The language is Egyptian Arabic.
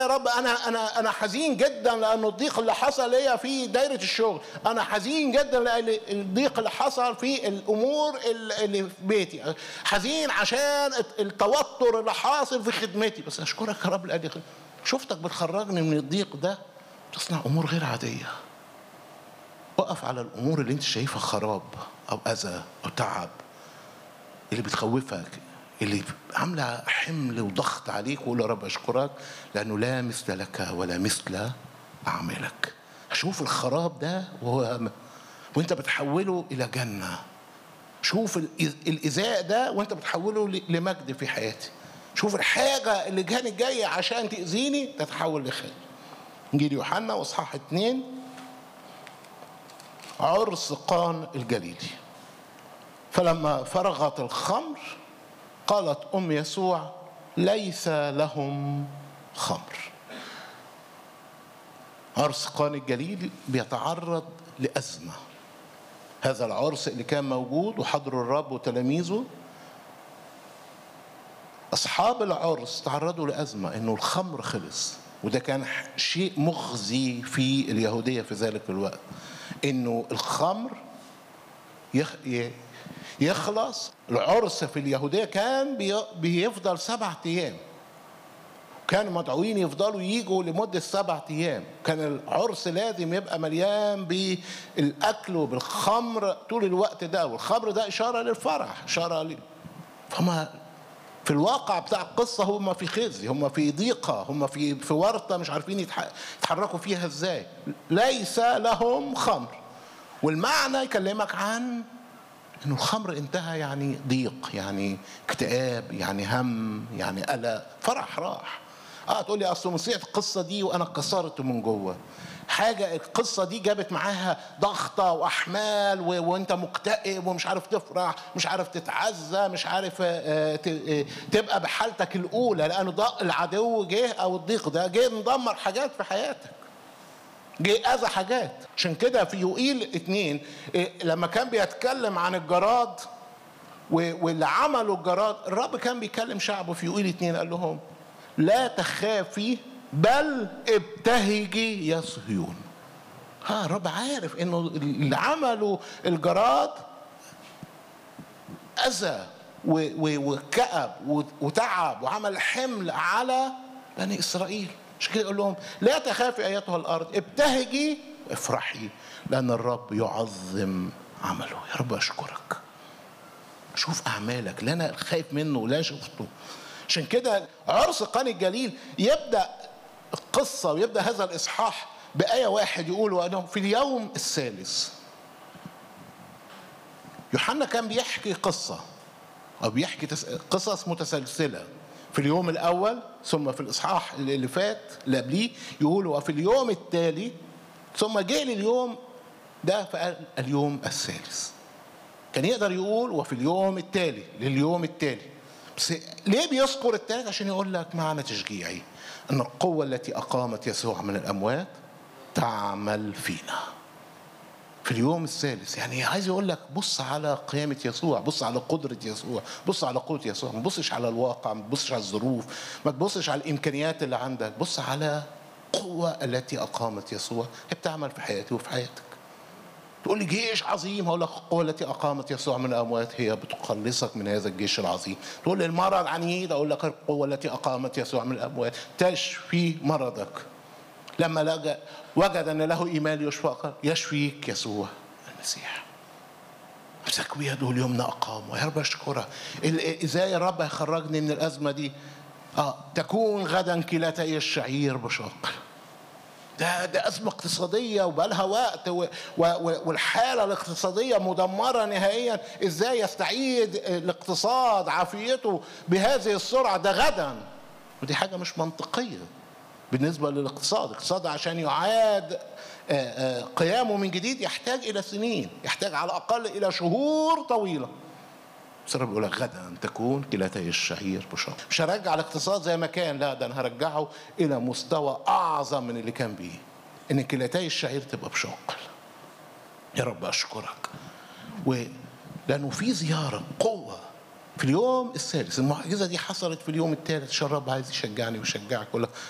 يا رب انا انا انا حزين جدا لان الضيق اللي حصل ليا في دايره الشغل انا حزين جدا لان الضيق اللي حصل في الامور اللي في بيتي حزين عشان التوتر اللي حاصل في خدمتي بس اشكرك يا رب لأني شفتك بتخرجني من الضيق ده تصنع امور غير عاديه وقف على الامور اللي انت شايفها خراب او اذى او تعب اللي بتخوفك اللي عامله حمل وضغط عليك وقول يا رب اشكرك لانه لا مثل لك ولا مثل اعمالك شوف الخراب ده وهو وانت بتحوله الى جنه شوف الايذاء ده وانت بتحوله لمجد في حياتي شوف الحاجه اللي كانت جايه عشان تاذيني تتحول لخير انجيل يوحنا واصحاح اتنين عرس قان الجليلي فلما فرغت الخمر قالت ام يسوع ليس لهم خمر عرس قان الجليل بيتعرض لأزمة هذا العرس اللي كان موجود وحضر الرب وتلاميذه أصحاب العرس تعرضوا لأزمة إنه الخمر خلص وده كان شيء مخزي في اليهودية في ذلك الوقت إنه الخمر يخ... يخلص العرس في اليهودية كان بيفضل سبعة أيام كانوا مدعوين يفضلوا يجوا لمدة سبعة أيام كان العرس لازم يبقى مليان بالأكل وبالخمر طول الوقت ده والخمر ده إشارة للفرح إشارة ل... فما في الواقع بتاع القصة هم في خزي هم في ضيقة هم في في ورطة مش عارفين يتحركوا فيها ازاي ليس لهم خمر والمعنى يكلمك عن انه الخمر انتهى يعني ضيق يعني اكتئاب يعني هم يعني قلق فرح راح اه تقول لي اصل نسيت القصه دي وانا اتكسرت من جوه حاجه القصه دي جابت معاها ضغطه واحمال و... وانت مكتئب ومش عارف تفرح مش عارف تتعزى مش عارف آه ت... آه تبقى بحالتك الاولى لانه العدو جه او الضيق ده جه مدمر حاجات في حياتك جه اذى حاجات عشان كده في يوئيل اتنين لما كان بيتكلم عن الجراد واللي عملوا الجراد الرب كان بيكلم شعبه في يوئيل اتنين قال لهم لا تخافي بل ابتهجي يا صهيون ها الرب عارف انه اللي عملوا الجراد اذى وكأب وتعب وعمل حمل على بني اسرائيل عشان كده يقول لهم لا تخافي ايتها الارض ابتهجي افرحي لان الرب يعظم عمله يا رب اشكرك شوف اعمالك اللي انا خايف منه ولا شفته عشان كده عرس قان الجليل يبدا القصه ويبدا هذا الاصحاح بايه واحد يقول وانه في اليوم الثالث يوحنا كان بيحكي قصه او بيحكي قصص متسلسله في اليوم الاول ثم في الاصحاح اللي فات اللي قبليه يقول وفي اليوم التالي ثم جه لليوم ده فقال اليوم الثالث كان يقدر يقول وفي اليوم التالي لليوم التالي بس ليه بيذكر التالت عشان يقول لك معنى تشجيعي ان القوه التي اقامت يسوع من الاموات تعمل فينا في اليوم الثالث يعني عايز يقول لك بص على قيامة يسوع بص على قدرة يسوع بص على قوة يسوع ما تبصش على الواقع ما تبصش على الظروف ما تبصش على الإمكانيات اللي عندك بص على القوة التي أقامت يسوع هي بتعمل في حياتي وفي حياتك تقول لي جيش عظيم هقول لك القوة التي أقامت يسوع من الأموات هي بتخلصك من هذا الجيش العظيم تقول لي المرض عنيد أقول لك القوة التي أقامت يسوع من الأموات تشفي مرضك لما لجأ وجد ان له ايمان يشفى يشفيك يسوع المسيح امسك بيده اليمنى اقامه يا رب اشكرك ازاي يا رب هيخرجني من الازمه دي اه تكون غدا كلتي الشعير بشاق ده ده ازمه اقتصاديه وبقالها وقت و و والحاله الاقتصاديه مدمره نهائيا ازاي يستعيد الاقتصاد عافيته بهذه السرعه ده غدا ودي حاجه مش منطقيه بالنسبه للاقتصاد الاقتصاد عشان يعاد قيامه من جديد يحتاج الى سنين يحتاج على الاقل الى شهور طويله بس الرب بيقول لك غدا تكون كلتي الشعير بشر مش هرجع الاقتصاد زي ما كان لا ده انا هرجعه الى مستوى اعظم من اللي كان بيه ان كلتي الشعير تبقى بشق يا رب اشكرك و لانه في زياره قوه في اليوم الثالث المعجزه دي حصلت في اليوم الثالث عشان الرب عايز يشجعني ويشجعك يقول لك